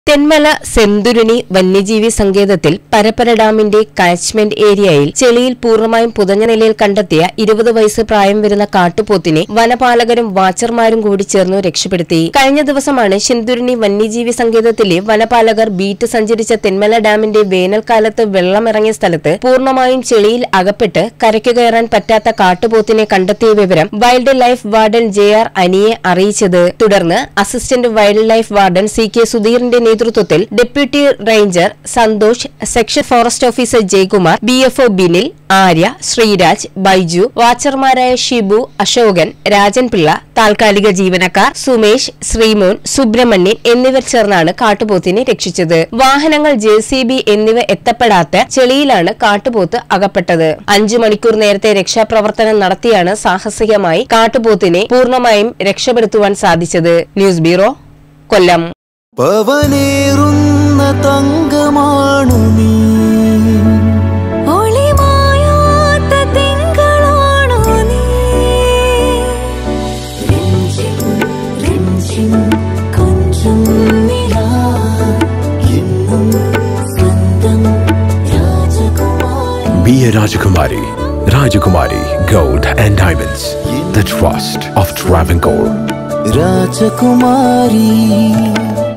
തെന്മല സെന്തുരുണി വന്യജീവി സങ്കേതത്തിൽ പരപ്പര ഡാമിന്റെ കാച്ച്മെന്റ് ഏരിയയിൽ ചെളിയിൽ പൂർണ്ണമായും പുതഞ്ഞ നിലയിൽ കണ്ടെത്തിയ ഇരുപത് വയസ്സ് പ്രായം വരുന്ന കാട്ടുപോത്തിനെ വനപാലകരും വാച്ചർമാരും കൂടി ചേർന്നു രക്ഷപ്പെടുത്തി കഴിഞ്ഞ ദിവസമാണ് ശെന്തുരുണി വന്യജീവി സങ്കേതത്തിലെ വനപാലകർ ബീറ്റ് സഞ്ചരിച്ച തെന്മല ഡാമിന്റെ വേനൽക്കാലത്ത് വെള്ളമിറങ്ങിയ സ്ഥലത്ത് പൂർണ്ണമായും ചെളിയിൽ അകപ്പെട്ട് കരയ്ക്ക് കയറാൻ പറ്റാത്ത കാട്ടുപോത്തിനെ കണ്ടെത്തിയ വിവരം wildlife warden J R അനിയെ അറിയിച്ചത് തുടർന്ന് assistant wildlife warden C K സുധീറിന്റെ നേതൃത്വത്തിൽ deputy ranger Santhosh section forest officer Jayakumar B F O Binil Arya Sreeraj Baiju വാച്ചർമാരായ ഷിബു അശോകൻ രാജൻ പിള്ള താൽക്കാലിക ജീവനക്കാർ സുമേഷ് ശ്രീമോൻ സുബ്രഹ്മണ്യൻ എന്നിവർ ചേർന്നാണ് കാട്ടുപോത്തിനെ രക്ഷിച്ചത് വാഹനങ്ങൾ ജെ സി ബി എന്നിവ എത്തപ്പെടാത്ത ചെളിയിലാണ് കാട്ടുപോത്ത് അകപ്പെട്ടത് അഞ്ചു മണിക്കൂർ നേരത്തെ രക്ഷാപ്രവർത്തനം നടത്തിയാണ് സാഹസികമായി കാട്ടുപോത്തിനെ പൂർണ്ണമായും രക്ഷപ്പെടുത്തുവാൻ സാധിച്ചത് ന്യൂസ് ബ്യൂറോ കൊല്ലം പവനേറുന്ന തങ്കമാണു നീ ഒളിമായാത്ത തിങ്കളാണു നീ രഞ്ജിം രഞ്ജിം കൊഞ്ചും നിലാ എന്നും സ്വന്തം രാജകുമാരി Be a Rajakumari. Rajakumari Gold and Diamonds. The trust of Travancore. രാജകുമാരി